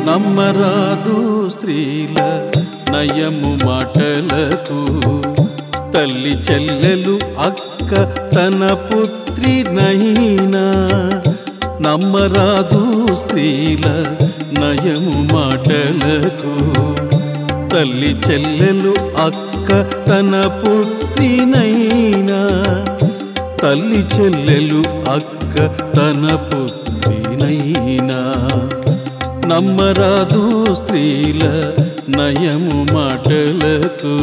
నమ్మరాదు స్త్రీల నయము మాటలకు తల్లి చెల్లెలు అక్క తన పుత్రి నైనా నమ్మరాదు స్త్రీల నయము మాటలకు తల్లి చెల్లెలు అక్క తన పుత్రినైనా తల్లి చెల్లెలు అక్క తన పుత్రినైనా నమ్మరాదు స్త్రీల నయము మాటలకు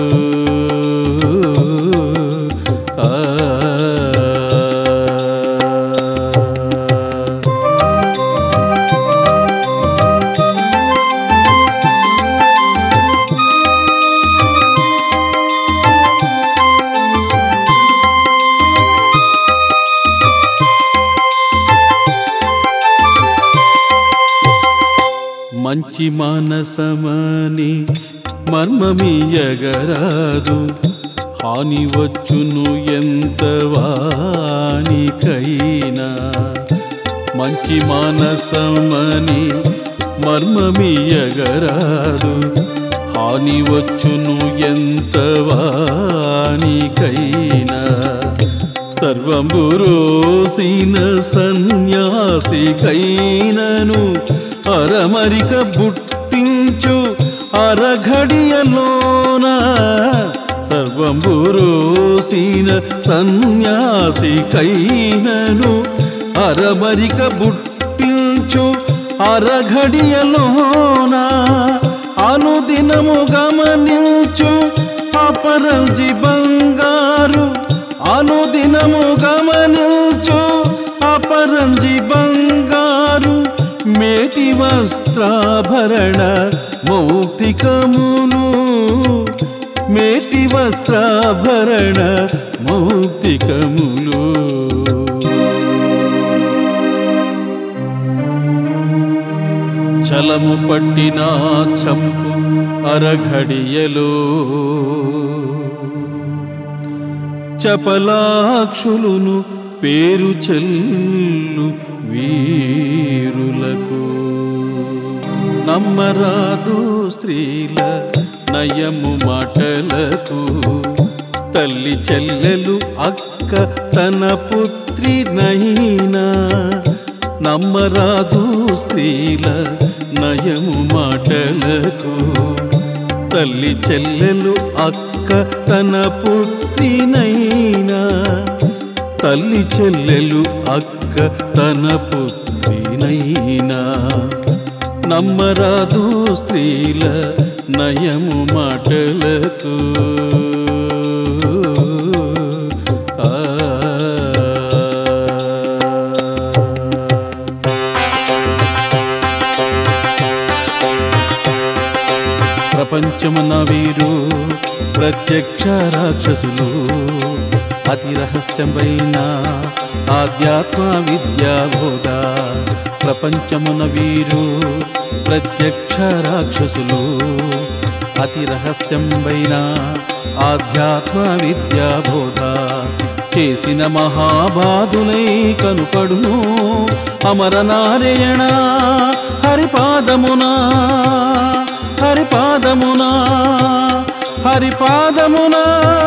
ఆ మంచి మానసమని మర్మమీయగరాదు హాని వచ్చును ఎంత వానికైనా మంచి మానసమని మర్మమీయగరాదు హాని వచ్చును ఎంత వానికైనా సర్వంబురోసిన సన్యాసికైనను అరమరిక బుట్టించు అరఘడియలోన సర్వంబురోసిన సన్యాసికైనను అరమరిక బుట్టించు అరఘడియలోన అనుదినము గమనించు అపరంజి బంగారు అనుదినము గమనించు అపరంజి బంగారు మేటి వస్త్రాభరణ మౌక్తికములు మేటి వస్త్రాభరణ మౌక్తికములు చలము పట్టిన చంపు అరఘడియలో చపలాక్షులును పేరు చెల్లు వీరులకు నమ్మరాదు స్త్రీల నయము మాటలకు తల్లి చెల్లెలు అక్క తన పుత్రి నైనా నమ్మరాదు స్త్రీల నయము మాటలకు తల్లి చెల్లెలు అక్క తన పుత్రినైనా తల్లి చెల్లెలు అక్క తన పుత్రినైనా నమ్మరాదు స్త్రీల నయము మాటలకు ఆ ప్రపంచమున వీరు ప్రత్యక్ష రాక్షసులు అతి రహస్యమైన ఆధ్యాత్మ విద్యా బోధ ప్రపంచమున వీరు ప్రత్యక్ష రాక్షసులు అతి రహస్యమైన ఆధ్యాత్మ విద్యా బోధ చేసిన మహాబాధులై కనుపడును అమర నారాయణ హరిపాదమునా హరిపాదమునా హరిపాదమునా